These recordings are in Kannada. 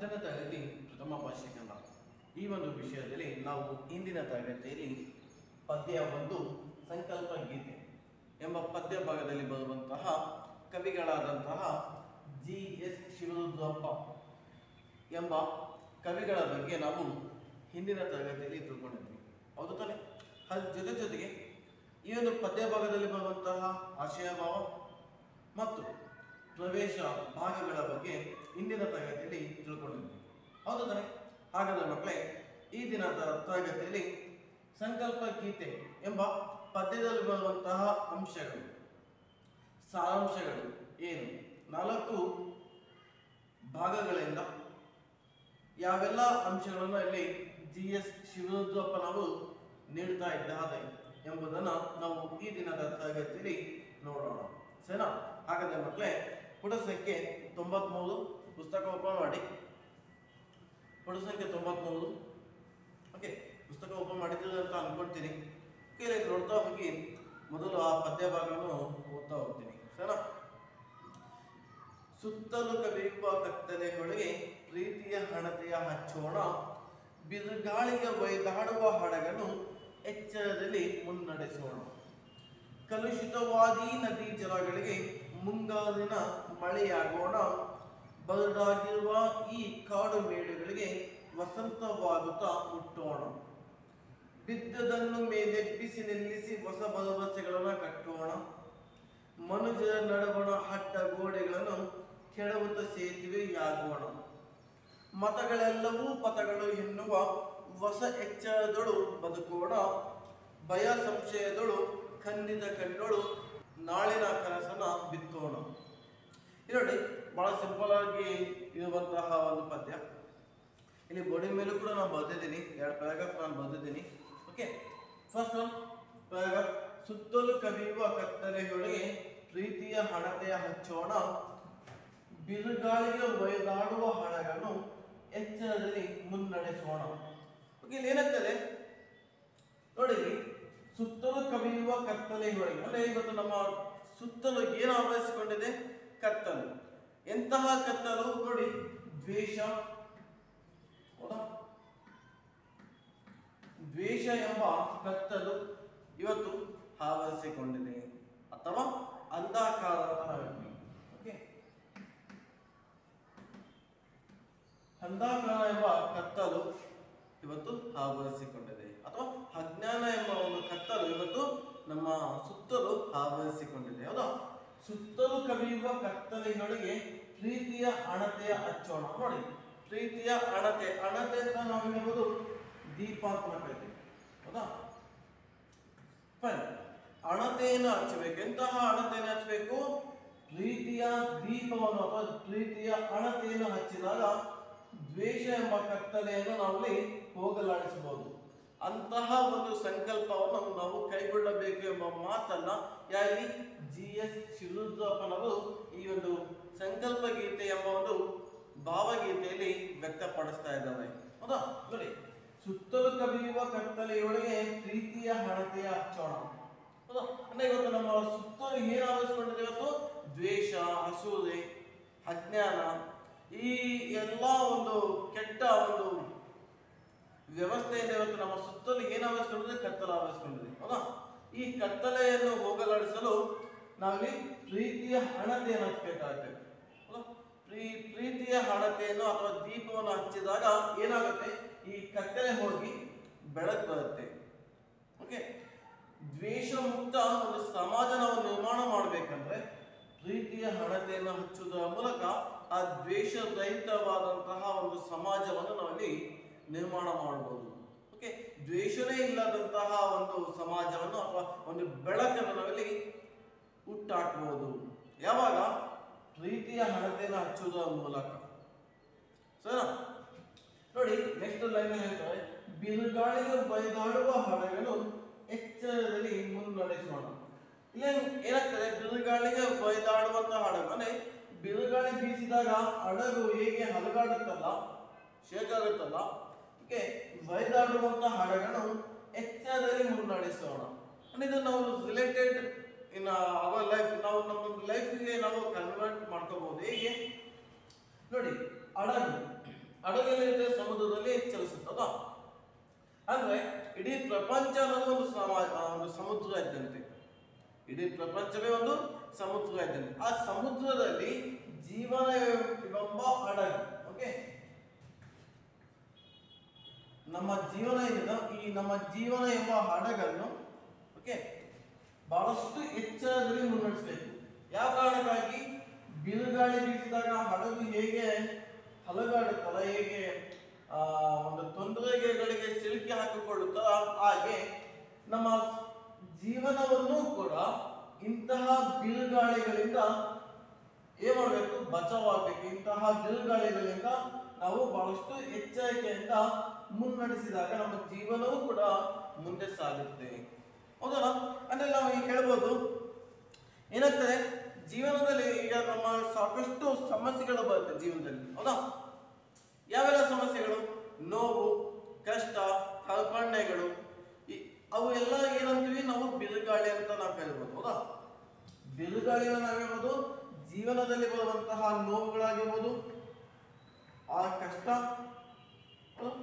ಹತ್ತನೇ ತರಗತಿ ಪ್ರಥಮ ಭಾಷೆ ಕನ್ನಡ ಈ ಒಂದು ವಿಷಯದಲ್ಲಿ ನಾವು ಇಂದಿನ ತರಗತಿಯಲ್ಲಿ ಪದ್ಯ ಒಂದು ಸಂಕಲ್ಪ ಗೀತೆ ಎಂಬ ಪದ್ಯ ಭಾಗದಲ್ಲಿ ಬರುವಂತಹ ಕವಿಗಳಾದಂತಹ ಜಿ ಎಸ್ ಶಿವರುದ್ರಪ್ಪ ಎಂಬ ಕವಿಗಳ ಬಗ್ಗೆ ನಾವು ಹಿಂದಿನ ತರಗತಿಯಲ್ಲಿ ತಿಳ್ಕೊಂಡಿದ್ವಿ ಹೌದು ತಾನೆ ಅದ್ರ ಜೊತೆ ಜೊತೆಗೆ ಈ ಒಂದು ಪದ್ಯ ಭಾಗದಲ್ಲಿ ಬರುವಂತಹ ಆಶಯ ಭಾವ ಮತ್ತು ಪ್ರವೇಶ ಭಾಗಗಳ ಬಗ್ಗೆ ಇಂದಿನ ತರಗತಿಯಲ್ಲಿ ತಿಳ್ಕೊಂಡಿದ್ವಿ ಹೌದು ತಾನೆ ಹಾಗಾದ್ರೆ ಮಕ್ಕಳೇ ಈ ದಿನದ ತರಗತಿಯಲ್ಲಿ ಸಂಕಲ್ಪ ಗೀತೆ ಎಂಬ ಪದ್ಯದಲ್ಲಿ ಬರುವಂತಹ ಅಂಶಗಳು ಸಾರಾಂಶಗಳು ಏನು ನಾಲ್ಕು ಭಾಗಗಳಿಂದ ಯಾವೆಲ್ಲ ಅಂಶಗಳನ್ನು ಇಲ್ಲಿ ಜಿ ಎಸ್ ಶಿವರುದ್ರಪ್ಪನವರು ನೀಡ್ತಾ ಇದ್ದಾರೆ ಎಂಬುದನ್ನು ನಾವು ಈ ದಿನದ ತರಗತಿಯಲ್ಲಿ ನೋಡೋಣ ಸರಿನಾ ಹಾಗಾದ್ರೆ ಮಕ್ಕಳೇ ಪುಟ ಸಂಖ್ಯೆ ತೊಂಬತ್ಮೂರು ಪುಸ್ತಕ ಓಪನ್ ಮಾಡಿ ಪುಟ ಸಂಖ್ಯೆ ತೊಂಬತ್ಮೂರು ಓಕೆ ಪುಸ್ತಕ ಓಪನ್ ಮಾಡಿದ್ದೀರಿ ಅಂತ ಅನ್ಕೊಳ್ತೀನಿ ಓಕೆ ಇಲ್ಲಿ ನೋಡ್ತಾ ಹೋಗಿ ಮೊದಲು ಆ ಪದ್ಯ ಭಾಗವನ್ನು ಓದ್ತಾ ಹೋಗ್ತೀನಿ ಸರಿನಾ ಸುತ್ತಲೂ ಕವಿಯುವ ಕತ್ತಲೆಗಳಿಗೆ ಪ್ರೀತಿಯ ಹಣತೆಯ ಹಚ್ಚೋಣ ಬಿರುಗಾಳಿಗೆ ಒಯ್ದಾಡುವ ಹಡಗನ್ನು ಎಚ್ಚರದಲ್ಲಿ ಮುನ್ನಡೆಸೋಣ ಕಲುಷಿತವಾದಿ ನದಿ ಜಲಗಳಿಗೆ ಮುಂಗಾರಿನ ಮಳೆಯಾಗೋಣ ಬರಡಾಗಿರುವ ಈ ಕಾಡು ಮೇಡುಗಳಿಗೆ ವಸಂತವಾಗುತ್ತಾ ಮುಟ್ಟೋಣ ಬಿದ್ದದನ್ನು ಮೇಲೆಬ್ಬಿಸಿ ನಿಲ್ಲಿಸಿ ಹೊಸ ಭರವಸೆಗಳನ್ನು ಕಟ್ಟೋಣ ಮನುಜರ ನಡುವಣ ಹಟ್ಟ ಗೋಡೆಗಳನ್ನು ಕೆಡವುತ್ತ ಸೇತುವೆಯಾಗೋಣ ಮತಗಳೆಲ್ಲವೂ ಪಥಗಳು ಎನ್ನುವ ಹೊಸ ಎಚ್ಚರದೊಳು ಬದುಕೋಣ ಭಯ ಸಂಶಯದೊಳು ಖಂಡಿತ ಕಣ್ಣೊಳು ನಾಳಿನ ಕನಸನ್ನ ಬಿತ್ತೋಣ ಇದು ನೋಡಿ ಬಹಳ ಸಿಂಪಲ್ ಆಗಿ ಇರುವಂತಹ ಒಂದು ಪದ್ಯ ಇಲ್ಲಿ ಬೋರ್ಡಿ ಮೇಲೂ ಕೂಡ ನಾನು ಬರೆದಿದ್ದೀನಿ ಎರಡು ಪ್ಯಾರಾಗ್ರಾಫ್ ನಾನು ಬರೆದಿದ್ದೀನಿ ಓಕೆ ಫಸ್ಟ್ ಒನ್ ಪ್ಯಾರಾಗ್ರಾಫ್ ಸುತ್ತಲೂ ಕವಿಯುವ ಕತ್ತಲೆಯೊಳಗೆ ಪ್ರೀತಿಯ ಹಣತೆಯ ಹಚ್ಚೋಣ ಬಿರುಗಾಳಿಗೆ ಒಯ್ದಾಡುವ ಹಣಗಳನ್ನು ಎಚ್ಚರದಲ್ಲಿ ಮುನ್ನಡೆಸೋಣ ಓಕೆ ಇಲ್ಲಿ ಏನಾಗ್ತದೆ ನೋಡಿ ಇಲ್ಲಿ, ಸುತ್ತಲೂ ಕವಿಯುವ ಕತ್ತಲೆಯೊಳಗೆ ಅಂದ್ರೆ ಇವತ್ತು ನಮ್ಮ ಸುತ್ತಲೂ ಏನು ಆವರಿಸಿಕೊಂಡಿದೆ ಕತ್ತಲು ಎಂತಹ ಕತ್ತಲು ನೋಡಿ ದ್ವೇಷ ಹೌದಾ ದ್ವೇಷ ಎಂಬ ಕತ್ತಲು ಇವತ್ತು ಆವರಿಸಿಕೊಂಡಿದೆ ಅಥವಾ ಅಂಧಾಕಾರ ಅಂತ ನಾವು ಹೇಳ್ತೀವಿ ಓಕೆ ಅಂಧಾಕಾರ ಎಂಬ ಕತ್ತಲು ಇವತ್ತು ಆವರಿಸಿಕೊಂಡಿದೆ ಅಥವಾ ಅಜ್ಞಾನ ಎಂಬ ಒಂದು ಕತ್ತಲು ಇವತ್ತು ನಮ್ಮ ಸುತ್ತಲೂ ಆವರಿಸಿಕೊಂಡಿದೆ ಹೌದಾ ಸುತ್ತಲೂ ಕವಿಯುವ ಕತ್ತಲೆಗಳಿಗೆ ಪ್ರೀತಿಯ ಅಣತೆಯ ಹಚ್ಚೋಣ ನೋಡಿ ಪ್ರೀತಿಯ ಅಣತೆ ಅಣತೆ ಅಂತ ನಾವು ಹೇಳ್ಬೋದು ದೀಪಾತ್ಮಕತೆ ಹೌದಾ ಫೈನ್ ಅಣತೆಯನ್ನು ಹಚ್ಚಬೇಕು ಎಂತಹ ಅಣತೆಯನ್ನು ಹಚ್ಚಬೇಕು ಪ್ರೀತಿಯ ದೀಪವನ್ನು ಅಥವಾ ಪ್ರೀತಿಯ ಅಣತೆಯನ್ನು ಹಚ್ಚಿದಾಗ ದ್ವೇಷ ಎಂಬ ಕತ್ತಲೆಯನ್ನು ನಾವಲ್ಲಿ ಹೋಗಲಾಡಿಸಬಹುದು ಅಂತಹ ಒಂದು ಸಂಕಲ್ಪವನ್ನು ನಾವು ಕೈಗೊಳ್ಳಬೇಕು ಎಂಬ ಮಾತನ್ನ ಯಾರಿ ಜಿ ಎಸ್ ಶಿವರುದ್ರಪ್ಪನವರು ಈ ಒಂದು ಸಂಕಲ್ಪ ಗೀತೆ ಎಂಬ ಒಂದು ಭಾವಗೀತೆಯಲ್ಲಿ ವ್ಯಕ್ತಪಡಿಸ್ತಾ ಇದ್ದಾರೆ ಹೌದಾ ನೋಡಿ ಸುತ್ತಲೂ ಕವಿಯುವ ಕತ್ತಲೆಯೊಳಗೆ ಪ್ರೀತಿಯ ಹಣತೆಯ ಹಚ್ಚೋಣ ಹೌದಾ ಅಂದ್ರೆ ಇವತ್ತು ನಮ್ಮ ಸುತ್ತಲೂ ಏನು ಆವರಿಸಿಕೊಂಡಿದೆ ಇವತ್ತು ದ್ವೇಷ ಅಸೂರೆ ಅಜ್ಞಾನ ಈ ಎಲ್ಲ ಒಂದು ಕೆಟ್ಟ ಒಂದು ವ್ಯವಸ್ಥೆಯಿಂದ ಇವತ್ತು ನಮ್ಮ ಸುತ್ತಲೂ ಏನು ಆವರಿಸಿಕೊಂಡಿದೆ ಕತ್ತಲು ಆವರಿಸಿಕೊಂಡಿದೆ ಹೌದಾ ಈ ಕತ್ತಲೆಯನ್ನು ಹೋಗಲಾಡಿಸಲು ನಾವಿಲ್ಲಿ ಪ್ರೀತಿಯ ಹಣತೆಯನ್ನು ಹಚ್ಚಬೇಕಾಗುತ್ತೆ ಹೌದಾ ಪ್ರೀ ಪ್ರೀತಿಯ ಹಣತೆಯನ್ನು ಅಥವಾ ದೀಪವನ್ನು ಹಚ್ಚಿದಾಗ ಏನಾಗುತ್ತೆ ಈ ಕತ್ತಲೆ ಹೋಗಿ ಬೆಳಕು ಬರುತ್ತೆ ಓಕೆ ದ್ವೇಷ ಮುಕ್ತ ಒಂದು ಸಮಾಜ ನಾವು ನಿರ್ಮಾಣ ಮಾಡಬೇಕಂದ್ರೆ ಪ್ರೀತಿಯ ಹಣತೆಯನ್ನು ಹಚ್ಚುವುದರ ಮೂಲಕ ಆ ದ್ವೇಷ ರಹಿತವಾದಂತಹ ಒಂದು ಸಮಾಜವನ್ನು ನಾವಲ್ಲಿ ನಿರ್ಮಾಣ ಮಾಡಬಹುದು ಓಕೆ ದ್ವೇಷನೇ ಇಲ್ಲದಂತಹ ಒಂದು ಸಮಾಜವನ್ನು ಅಥವಾ ಒಂದು ಬೆಳಕನ್ನು ನಾವಲ್ಲಿ ಹುಟ್ಟಾಕಬಹುದು ಯಾವಾಗ ಪ್ರೀತಿಯ ಹಣತೆಯನ್ನು ಹಚ್ಚುವುದರ ಮೂಲಕ ಸರಿನಾ ನೋಡಿ ನೆಕ್ಸ್ಟ್ ಲೈನ್ ಹೇಳ್ತಾರೆ ಬಿರುಗಾಳಿಗೆ ಬೈದಾಡುವ ಹಡಗನ್ನು ಎಚ್ಚರದಲ್ಲಿ ಮುನ್ನಡೆಸೋಣ ಇಲ್ಲಿ ಏನಾಗ್ತದೆ ಬಿರುಗಾಳಿಗೆ ಬೈದಾಡುವಂತಹ ಹಡಗು ಅಂದ್ರೆ ಬಿರುಗಾಳಿ ಬೀಸಿದಾಗ ಹಡಗು ಹೇಗೆ ಹಲಗಾಡುತ್ತಲ್ಲ ಶೇಕ್ ಆಗುತ್ತಲ್ಲ ಓಕೆ ಬೈದಾಡುವಂತಹ ಹಡಗನ್ನು ಎಚ್ಚರದಲ್ಲಿ ಮುನ್ನಡೆಸೋಣ ಅಂದ್ರೆ ಇದು ನಾವು ರಿಲೇಟೆಡ್ ಇನ್ ಅವರ್ ಲೈಫ್ ನಾವು ನಮ್ಮ ಲೈಫ್ಗೆ ನಾವು ಕನ್ವರ್ಟ್ ಮಾಡ್ಕೋಬಹುದು ಹೇಗೆ ನೋಡಿ ಹಡಗು ಹಡಗೇನಿರುತ್ತೆ ಸಮುದ್ರದಲ್ಲಿ ಚಲಿಸುತ್ತದ ಅಂದ್ರೆ ಇಡೀ ಪ್ರಪಂಚ ಅನ್ನೋದು ಒಂದು ಸಮ- ಆ, ಒಂದು ಸಮುದ್ರ ಇದ್ದಂತೆ ಇಡೀ ಪ್ರಪಂಚವೇ ಒಂದು ಸಮುದ್ರ ಇದ್ದಂತೆ ಆ ಸಮುದ್ರದಲ್ಲಿ ಜೀವನ ಎಂಬ ಹಡಗು ಓಕೆ ನಮ್ಮ ಜೀವನ ಏನಿದೆ ಈ ನಮ್ಮ ಜೀವನ ಎಂಬ ಹಡಗನ್ನು ಓಕೆ ಬಹಳಷ್ಟು ಎಚ್ಚರದಲ್ಲಿ ಮುನ್ನಡೆಸಬೇಕು ಯಾವ ಕಾರಣಕ್ಕಾಗಿ ಬಿರುಗಾಳಿ ಬೀಸಿದಾಗ ಹಡಗು ಹೇಗೆ ಹಲಗಾಡುತ್ತಲ್ಲ ಹೇಗೆ ಆ, ಒಂದು ತೊಂದರೆಗಳಿಗೆ ಸಿಲುಕಿ ಹಾಕಿಕೊಳ್ಳುತ್ತಲ್ಲ ಹಾಗೆ ನಮ್ಮ ಜೀವನವನ್ನು ಕೂಡ ಇಂತಹ ಬಿರುಗಾಳಿಗಳಿಂದ ಏನ್ ಮಾಡಬೇಕು ಬಚಾವಾಗಬೇಕು ಇಂತಹ ಬಿರುಗಾಳಿಗಳಿಂದ ನಾವು ಬಹಳಷ್ಟು ಎಚ್ಚರಿಕೆಯಿಂದ ಮುನ್ನಡೆಸಿದಾಗ ನಮ್ಮ ಜೀವನವೂ ಕೂಡ ಮುಂದೆ ಸಾಗುತ್ತೆ ಹೌದಲ್ಲ ಅಂದ್ರೆ ನಾವು ಈಗ ಹೇಳ್ಬೋದು ಏನಾಗ್ತದೆ ಜೀವನದಲ್ಲಿ ಈಗ ನಮ್ಮ ಸಾಕಷ್ಟು ಸಮಸ್ಯೆಗಳು ಬರುತ್ತೆ ಜೀವನದಲ್ಲಿ ಹೌದಾ ಯಾವೆಲ್ಲ ಸಮಸ್ಯೆಗಳು ನೋವು ಕಷ್ಟ ಕಲ್ಪನೆಗಳು ಈ ಅವು ಎಲ್ಲ ಏನಂತೀವಿ ನಾವು ಬಿರುಗಾಳಿ ಅಂತ ನಾವು ಕರಿಬೋದು ಹೌದಾ ಬಿರುಗಾಳಿನ ನಾವೇಬೋದು ಜೀವನದಲ್ಲಿ ಬರುವಂತಹ ನೋವುಗಳಾಗಿರ್ಬೋದು ಆ ಕಷ್ಟ ಹೌದಾ?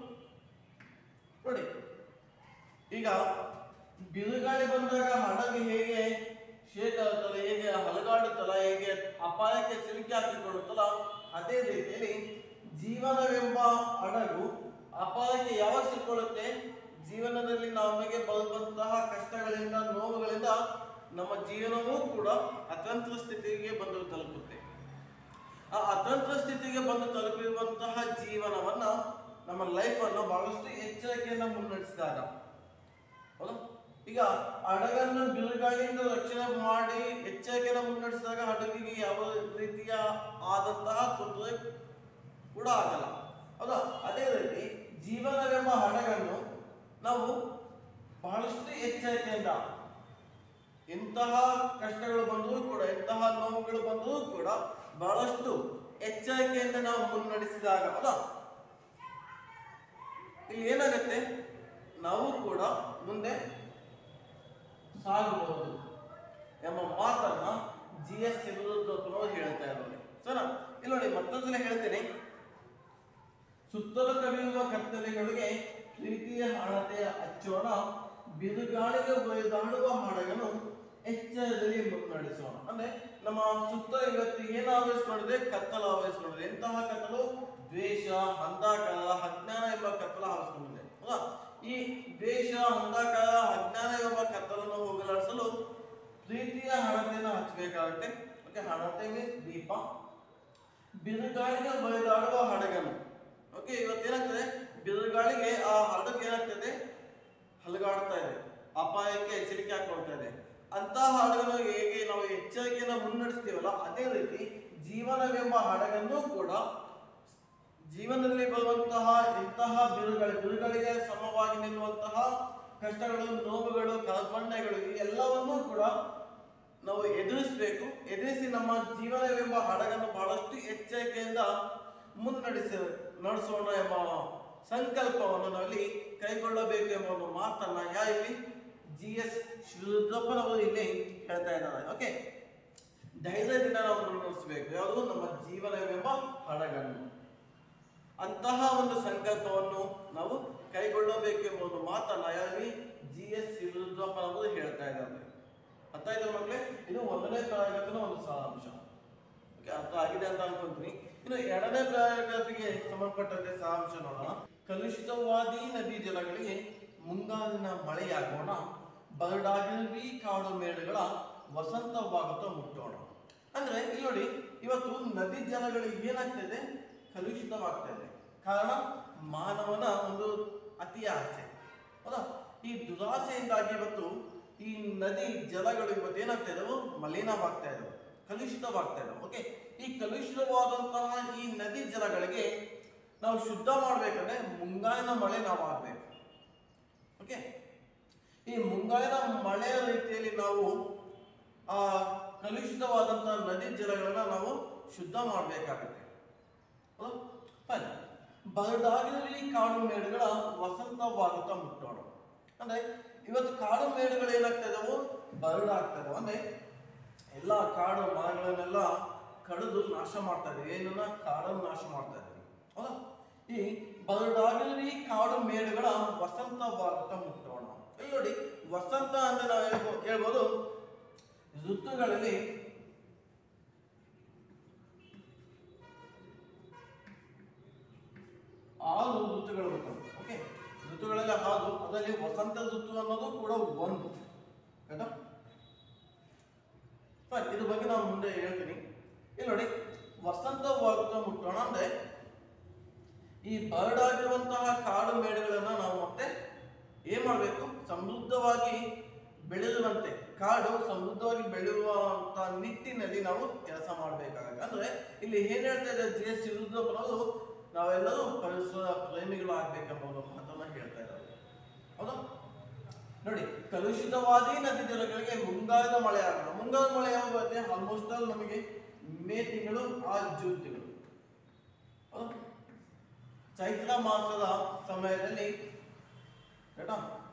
ನೋಡಿ ಈಗ ಬಿರುಗಾಳಿ ಬಂದಾಗ ಹಡಗು ಹೇಗೆ ಶೇಖರುತ್ತಲ್ಲ ಹೇಗೆ ಹಲಗಾಡುತ್ತಲ್ಲ ಹೇಗೆ ಅಪಾಯಕ್ಕೆ ಸಿಲುಕಿ ಹಾಕಿಕೊಳ್ಳುತ್ತಲ್ಲ ಅದೇ ರೀತಿಯಲ್ಲಿ ಜೀವನವೆಂಬ ಹಡಗು ಅಪಾಯಕ್ಕೆ ಯಾವಾಗ ಸಿಕ್ಕೊಳ್ಳುತ್ತೆ ಜೀವನದಲ್ಲಿ ನಮಗೆ ಬರುವಂತಹ ಕಷ್ಟಗಳಿಂದ ನೋವುಗಳಿಂದ ನಮ್ಮ ಜೀವನವೂ ಕೂಡ ಅತಂತ್ರ ಸ್ಥಿತಿಗೆ ಬಂದು ತಲುಪುತ್ತೆ ಆ ಅತಂತ್ರ ಸ್ಥಿತಿಗೆ ಬಂದು ತಲುಪಿರುವಂತಹ ಜೀವನವನ್ನ ನಮ್ಮ ಲೈಫ್ ಅನ್ನು ಬಹಳಷ್ಟು ಎಚ್ಚರಿಕೆಯಿಂದ ಮುನ್ನಡೆಸಿದಾಗ ಹೌದಾ ಈಗ ಹಡಗನ್ನು ಬಿರುಗಾಳಿಯಿಂದ ರಕ್ಷಣೆ ಮಾಡಿ ಎಚ್ಚರಿಕೆಯನ್ನು ಮುನ್ನಡೆಸಿದಾಗ ಹಡಗಿಗೆ ಯಾವ ರೀತಿಯ ಆದಂತಹ ತೊಂದರೆ ಕೂಡ ಆಗಲ್ಲ ಹೌದಾ ಅದೇ ರೀತಿ ಜೀವನವೆಂಬ ಹಡಗನ್ನು ನಾವು ಬಹಳಷ್ಟು ಎಚ್ಚರಿಕೆಯಿಂದ ಎಂತಹ ಕಷ್ಟಗಳು ಬಂದರೂ ಕೂಡ ಎಂತಹ ನೋವುಗಳು ಬಂದರೂ ಕೂಡ ಬಹಳಷ್ಟು ಎಚ್ಚರಿಕೆಯಿಂದ ನಾವು ಮುನ್ನಡೆಸಿದಾಗ ಹೌದಾ ಇಲ್ಲಿ ಏನಾಗುತ್ತೆ ನಾವು ಕೂಡ ಮುಂದೆ ಸಾಗಬಹುದು ಎಂಬ ಮಾತನ್ನ ಜಿ ಎಸ್ ಸಿರುದ್ರಪ್ಪನವರು ಹೇಳ್ತಾ ಇದ್ದಾರೆ ಸರ ಇಲ್ಲಿ ನೋಡಿ ಮತ್ತೊಂದ್ಸಲ ಹೇಳ್ತೇನೆ ಸುತ್ತಲೂ ಕವಿಯುವ ಕತ್ತಲೆಗಳಿಗೆ ಪ್ರೀತಿಯ ಹಣತೆಯ ಹಚ್ಚೋಣ ಬಿರುಗಾಳಿಗೆ ಒಯ್ದಾಡುವ ಹಡಗನು ಎಚ್ಚರದಲ್ಲಿ ಮುನ್ನಡೆಸೋಣ ಅಂದ್ರೆ ನಮ್ಮ ಸುತ್ತ ಇವತ್ತು ಏನು ಆವರಿಸ್ಕೊಂಡಿದೆ ಕತ್ತಲು ಆವರಿಸ್ಕೊಂಡಿದೆ ಎಂತಹ ಕತ್ತಲು ದ್ವೇಷ ಅಂಧಕಾರ ಅಜ್ಞಾನ ಎಂಬ ಕತ್ತಲು ಆವರಿಸ್ಕೊಂಡಿದೆ ಹೌದಾ ಈ ದ್ವೇಷ ಅಂಧಕಾರ ಅಜ್ಞಾನ ಎಂಬ ಕತ್ತಲನ್ನು ಹೋಗಲಾಡಿಸಲು ಪ್ರೀತಿಯ ಹಣತೆಯನ್ನು ಹಚ್ಚಬೇಕಾಗುತ್ತೆ ಓಕೆ ಹಣತೆ ಮೀನ್ಸ್ ದೀಪ ಬಿರುಗಾಳಿಗೆ ಬಯದಾಡುವ ಹಡಗನು ಓಕೆ ಇವತ್ತೇನಾಗ್ತದೆ ಬಿರುಗಾಳಿಗೆ ಆ ಹಡಗು ಏನಾಗ್ತದೆ ಹಲಗಾಡ್ತಾ ಇದೆ ಅಪಾಯಕ್ಕೆ ಸಿಲುಕಿ ಹಾಕೊಳ್ತಾ ಇದೆ ಅಂತಹ ಹಡಗನ್ನು ಹೇಗೆ ನಾವು ಎಚ್ಚರಿಕೆಯನ್ನು ಮುನ್ನಡೆಸ್ತೀವಲ್ಲ ಅದೇ ರೀತಿ ಜೀವನವೆಂಬ ಹಡಗನ್ನು ಕೂಡ ಜೀವನದಲ್ಲಿ ಬರುವಂತಹ ಇಂತಹ ಬಿರುಗಾಳಿ ಬಿರುಗಳಿಗೆ ಸಮವಾಗಿ ನಿಲ್ಲುವಂತಹ ಕಷ್ಟಗಳು ನೋವುಗಳು ಕಲ್ಪನೆಗಳು ಈ ಎಲ್ಲವನ್ನೂ ಕೂಡ ನಾವು ಎದುರಿಸಬೇಕು ಎದುರಿಸಿ ನಮ್ಮ ಜೀವನವೆಂಬ ಹಡಗನ್ನು ಬಹಳಷ್ಟು ಎಚ್ಚರಿಕೆಯಿಂದ ಮುನ್ನಡೆಸ ನಡೆಸೋಣ ಎಂಬ ಸಂಕಲ್ಪವನ್ನು ನಾವಿಲ್ಲಿ ಕೈಗೊಳ್ಳಬೇಕು ಎಂಬ ಒಂದು ಮಾತನ್ನ ಯಾ ಇಲ್ಲಿ ಜಿ ಎಸ್ ಶಿವರುದ್ರಪ್ಪನವರು ಇಲ್ಲಿ ಹೇಳ್ತಾ ಇದ್ದಾರೆ ಓಕೆ ಧೈರ್ಯದಿಂದ ನಾವು ಮುನ್ನಡೆಸಬೇಕು ಯಾವುದು ನಮ್ಮ ಜೀವನವೆಂಬ ಹಡಗನ್ನು ಅಂತಹ ಒಂದು ಸಂಕಲ್ಪವನ್ನು ನಾವು ಕೈಗೊಳ್ಳಬೇಕು ಎಂಬ ಒಂದು ಮಾತನ್ನ ಯಾರಲ್ಲಿ ಜಿ ಎಸ್ ಶಿವರುದ್ರಪ್ಪನವರು ಹೇಳ್ತಾ ಇದ್ದಾರೆ ಅರ್ಥ ಆಯ್ತಾ ಮಕ್ಕಳೇ ಇದು ಒಂದನೇ ತರಗತಿನ ಒಂದು ಸಾರಾಂಶ ಓಕೆ ಅರ್ಥ ಆಗಿದೆ ಅಂತ ಅನ್ಕೊಂತೀನಿ ಇನ್ನು ಎರಡನೇ ತರಗತಿಗೆ ಸಂಬಂಧಪಟ್ಟಂತೆ ಸಾರಾಂಶ ನೋಡೋಣ ಕಲುಷಿತವಾದಿ ನದಿ ಜಲಗಳಿಗೆ ಮುಂಗಾರಿನ ಮಳೆಯಾಗೋಣ ಬರಡಾಗಿರುವಿ ಕಾಡು ಮೇಡುಗಳ ವಸಂತವಾಗುತ್ತಾ ಮುಟ್ಟೋಣ ಅಂದ್ರೆ ಇಲ್ಲಿ ನೋಡಿ ಇವತ್ತು ನದಿ ಜಲಗಳಿಗೆ ಏನಾಗ್ತದೆ ಕಲುಷಿತವಾಗ್ತಾ ಇದೆ ಕಾರಣ ಮಾನವನ ಒಂದು ಅತಿ ಆಸೆ ಹೌದಾ ಈ ದುರಾಸೆಯಿಂದಾಗಿ ಇವತ್ತು ಈ ನದಿ ಜಲಗಳು ಇವತ್ತು ಏನಾಗ್ತಾ ಇದಾವೆ ಮಲಿನವಾಗ್ತಾ ಇದಾವೆ ಕಲುಷಿತವಾಗ್ತಾ ಇದಾವೆ ಓಕೆ ಈ ಕಲುಷಿತವಾದಂತಹ ಈ ನದಿ ಜಲಗಳಿಗೆ ನಾವು ಶುದ್ಧ ಮಾಡ್ಬೇಕಂದ್ರೆ ಮುಂಗಾರಿನ ಮಳೆ ನಾವು ಆಗ್ಬೇಕು ಓಕೆ ಈ ಮುಂಗಾರಿನ ಮಳೆಯ ರೀತಿಯಲ್ಲಿ ನಾವು ಆ ಕಲುಷಿತವಾದಂತಹ ನದಿ ಜಲಗಳನ್ನ ನಾವು ಶುದ್ಧ ಮಾಡಬೇಕಾಗುತ್ತೆ ಫೈನ್ ಬರಡಾಗಿರಲಿ ಕಾಡು ಮೇಡುಗಳ ವಸಂತವಾಗುತ್ತಾ ಮುಟ್ಟೋಣ ಅಂದ್ರೆ ಇವತ್ತು ಕಾಡು ಮೇಡುಗಳು ಏನಾಗ್ತಾ ಇದಾವು ಬರಡಾಗ್ತಾ ಇದಾವೆ ಅಂದ್ರೆ ಎಲ್ಲ ಕಾಡು ಮರಗಳನ್ನೆಲ್ಲ ಕಡಿದು ನಾಶ ಮಾಡ್ತಾ ಇದ್ದೀವಿ ಏನನ್ನ ಕಾಡನ್ನು ನಾಶ ಮಾಡ್ತಾ ಇದ್ದೀವಿ ಹೌದಾ ಈ ಬರಡಾಗಿರಿ ಕಾಡು ಮೇಡುಗಳ ವಸಂತ ಭಾರತ ಮುಟ್ಟೋಣ ಇಲ್ಲಿ ನೋಡಿ ವಸಂತ ಅಂದ್ರೆ ನಾವು ಹೇಳ್ಬೋ- ಹೇಳ್ಬೋದು ಋತುಗಳಲ್ಲಿ ಆರು ಋತುಗಳು ಬರ್ತವೆ ಓಕೆ ಋತುಗಳೆಲ್ಲ ಆರು ಅದರಲ್ಲಿ ವಸಂತ ಋತು ಅನ್ನೋದು ಕೂಡ ಒಂದು ಆಯ್ತಾ ಸರ್ ಇದ್ರ ಬಗ್ಗೆ ನಾನು ಮುಂದೆ ಹೇಳ್ತೀನಿ ಇಲ್ಲಿ ನೋಡಿ ವಸಂತ ವಾಗುತ್ತ ಮುಟ್ಟೋಣ ಅಂದ್ರೆ ಈ ಬರಡಾಗಿರುವಂತಹ ಕಾಡು ಮೇಡುಗಳನ್ನ ನಾವು ಮತ್ತೆ ಏನ್ ಮಾಡಬೇಕು ಸಮೃದ್ಧವಾಗಿ ಬೆಳೆಯುವಂತೆ ಕಾಡು ಸಮೃದ್ಧವಾಗಿ ಬೆಳೆಯುವಂತ ನಿಟ್ಟಿನಲ್ಲಿ ನಾವು ಕೆಲಸ ಮಾಡಬೇಕಾಗುತ್ತೆ ಅಂದ್ರೆ ಇಲ್ಲಿ ಏನ್ ಹೇಳ್ತಾ ಇದ್ದಾರೆ ಜಿ ಎಸ್ ಶಿವರುದ್ರಪ್ಪನವರು ನಾವೆಲ್ಲರೂ ಪರಿಸರ ಪ್ರೇಮಿಗಳು ಆಗ್ಬೇಕೆಂಬ ಒಂದು ಮಾತನ್ನ ಹೇಳ್ತಾ ಇದ್ದಾರೆ ಹೌದಾ ನೋಡಿ ಕಲುಷಿತವಾದಿ ನದಿ ಜಲಗಳಿಗೆ ಮುಂಗಾರದ ಮಳೆ ಆಗೋಣ ಮುಂಗಾರದ ಮಳೆ ಯಾವಾಗ ಬರುತ್ತೆ ಆಲ್ಮೋಸ್ಟ್ ಆಲ್ ನಮಗೆ ಮೇ ತಿಂಗಳು ಆ ಜೂನ್ ತಿಂಗಳು ಹೌದಾ? ಚೈತ್ರ ಮಾಸದ ಸಮಯದಲ್ಲಿ ಆಯ್ತಾ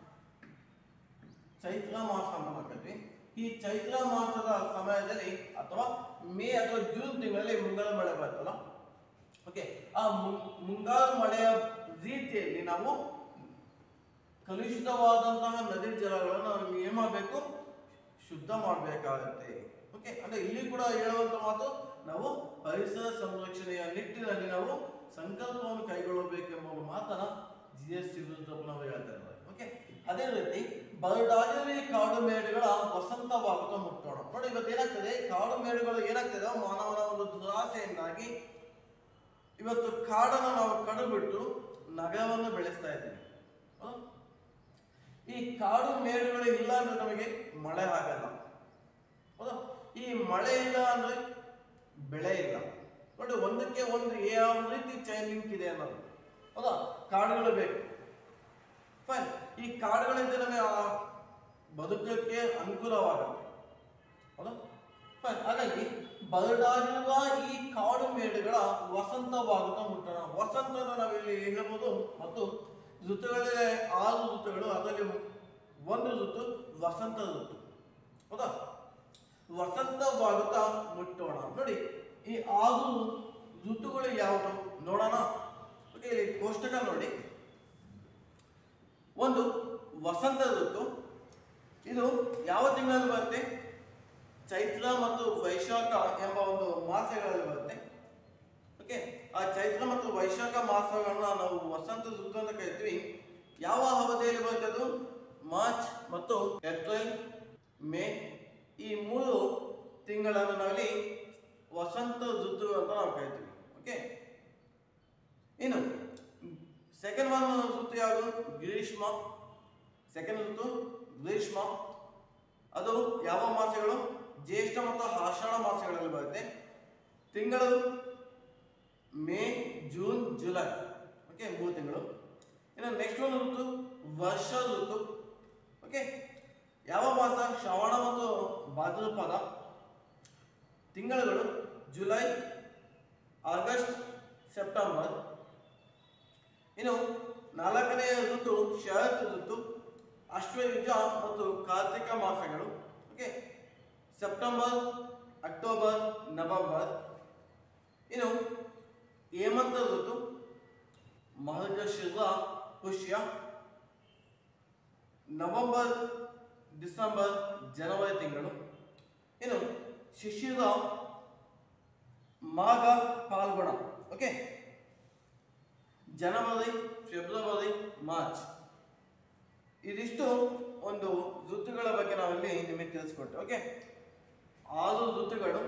ಚೈತ್ರ ಮಾಸ ಅಂತ ಮಾಡ್ತೀವಿ ಈ ಚೈತ್ರ ಮಾಸದ ಸಮಯದಲ್ಲಿ ಅಥವಾ ಮೇ ಅಥವಾ ಜೂನ್ ತಿಂಗಳಲ್ಲಿ ಮುಂಗಾರು ಮಳೆ ಬರ್ತಲ್ಲ ಓಕೆ ಆ ಮುಂ- ಮುಂಗಾರು ಮಳೆಯ ರೀತಿಯಲ್ಲಿ ನಾವು ಕಲುಷಿತವಾದಂತಹ ನದಿ ಜಲಗಳನ್ನು ನಾವು ಏನ್ ಮಾಡಬೇಕು ಶುದ್ಧ ಮಾಡಬೇಕಾಗತ್ತೆ ಓಕೆ ಅಂದ್ರೆ ಇಲ್ಲಿ ಕೂಡ ಹೇಳುವಂತ ಮಾತು ನಾವು ಪರಿಸರ ಸಂರಕ್ಷಣೆಯ ನಿಟ್ಟಿನಲ್ಲಿ ನಾವು ಸಂಕಲ್ಪವನ್ನು ಕೈಗೊಳ್ಳಬೇಕೆಂಬ ಒಂದು ಮಾತನ್ನ ಜಿ ಎಸ್ ಶಿವರುದ್ರಪ್ಪನವರು ಹೇಳ್ತಾ ಇದ್ದಾರೆ ಓಕೆ ಅದೇ ರೀತಿ ಬರಡಾಗಿರಿ ಕಾಡು ಮೇಡುಗಳ ವಸಂತವಾಗುತ್ತಾ ಮುಟ್ಟೋಣ ನೋಡಿ ಇವತ್ತು ಏನಾಗ್ತದೆ ಕಾಡು ಮೇಡುಗಳು ಏನಾಗ್ತದೆ ಮಾನವನ ಒಂದು ದುರಾಸೆಯಿಂದಾಗಿ ಇವತ್ತು ಕಾಡನ್ನು ನಾವು ಕಡಿಬಿಟ್ಟು ನಗರವನ್ನು ಬೆಳೆಸ್ತಾ ಇದ್ದೀವಿ ಹೌದಾ? ಈ ಕಾಡು ಮೇಡುಗಳು ಇಲ್ಲ ಅಂದ್ರೆ ನಮಗೆ ಮಳೆ ಆಗಲ್ಲ ಹೌದಾ ಈ ಮಳೆ ಇಲ್ಲ ಅಂದ್ರೆ ಬೆಳೆ ಇಲ್ಲ ನೋಡಿ ಒಂದಕ್ಕೆ ಒಂದು ಯಾವ ರೀತಿ ಚೈನ್ ಲಿಂಕ್ ಇದೆ ಅನ್ನೋದು ಹೌದಾ ಕಾಡುಗಳು ಬೇಕು ಫೈನ್ ಈ ಕಾಡುಗಳಿಂದ ನಮಗೆ ಆ ಬದುಕಕ್ಕೆ ಅನುಕೂಲವಾಗುತ್ತೆ ಹೌದಾ ಫೈನ್ ಹಾಗಾಗಿ ಬರಡಾಗಿರುವ ಈ ಕಾಡು ಮೇಡುಗಳ ವಸಂತವಾಗುತ್ತಾ ಮುಟ್ಟೋಣ ವಸಂತ ನಾವು ಇಲ್ಲಿ ಹೇಳ್ಬೋದು ಮತ್ತು ಋತುಗಳೇ ಆರು ಋತುಗಳು ಅದರಲ್ಲಿ ಒಂದು ಋತು ವಸಂತ ಋತು ಹೌದಾ ವಸಂತವಾಗುತ್ತಾ ಮುಟ್ಟೋಣ ನೋಡಿ ಈ ಆರು ಋತುಗಳು ಯಾವುದು ನೋಡೋಣ ಓಕೆ ಇಲ್ಲಿ ಕೋಷ್ಟಕ ನೋಡಿ ಒಂದು ವಸಂತ ಋತು ಇದು ಯಾವ ತಿಂಗಳಲ್ಲಿ ಬರುತ್ತೆ ಚೈತ್ರ ಮತ್ತು ವೈಶಾಖ ಎಂಬ ಒಂದು ಮಾಸಗಳಲ್ಲಿ ಬರುತ್ತೆ ಓಕೆ ಆ ಚೈತ್ರ ಮತ್ತು ವೈಶಾಖ ಮಾಸಗಳನ್ನ ನಾವು ವಸಂತ ಋತು ಅಂತ ಕರಿತೀವಿ ಯಾವ ಅವಧಿಯಲ್ಲಿ ಬರುತ್ತೆ ಅದು ಮಾರ್ಚ್ ಮತ್ತು ಏಪ್ರಿಲ್ ಮೇ ಈ ಮೂರು ತಿಂಗಳನ್ನು ನಾವಿಲ್ಲಿ ವಸಂತ ಋತು ಅಂತ ನಾವು ಕರಿತೀವಿ ಓಕೆ ಇನ್ನು ಸೆಕೆಂಡ್ ಒನ್ ಋತು ಯಾವುದು ಗ್ರೀಷ್ಮ ಸೆಕೆಂಡ್ ಋತು ಗ್ರೀಷ್ಮ ಅದು ಯಾವ ಮಾಸಗಳು ಜ್ಯೇಷ್ಠ ಮತ್ತು ಆಷಾಢ ಮಾಸಗಳಲ್ಲಿ ಬರುತ್ತೆ ತಿಂಗಳು ಮೇ ಜೂನ್ ಜುಲೈ ಓಕೆ ಮೂರು ತಿಂಗಳು ಇನ್ನು ನೆಕ್ಸ್ಟ್ ಒಂದು ಋತು ವರ್ಷ ಋತು ಓಕೆ ಯಾವ ಮಾಸ ಶ್ರವಣ ಮತ್ತು ಭಾದ್ರಪದ ತಿಂಗಳುಗಳು ಜುಲೈ ಆಗಸ್ಟ್ ಸೆಪ್ಟೆಂಬರ್ ಇನ್ನು ನಾಲ್ಕನೆಯ ಋತು ಶರತ್ ಋತು ಅಶ್ವಯುಜ ಮತ್ತು ಕಾರ್ತಿಕ ಮಾಸಗಳು ಓಕೆ ಸೆಪ್ಟೆಂಬರ್ ಅಕ್ಟೋಬರ್ ನವೆಂಬರ್ ಇನ್ನು ಹೇಮಂತ ಋತು ಮಹರ್ಷಿರ ಪುಷ್ಯ ನವೆಂಬರ್ ಡಿಸೆಂಬರ್ ಜನವರಿ ತಿಂಗಳು ಇನ್ನು ಶಿಶಿರ ಮಾಘ ಪಾಲ್ಗುಣ ಓಕೆ ಜನವರಿ ಫೆಬ್ರವರಿ ಮಾರ್ಚ್ ಇದಿಷ್ಟು ಒಂದು ಋತುಗಳ ಬಗ್ಗೆ ನಾವಿಲ್ಲಿ ನಿಮಗೆ ತಿಳಿಸ್ಕೊಟ್ಟೆ ಓಕೆ ಆರು ಋತುಗಳು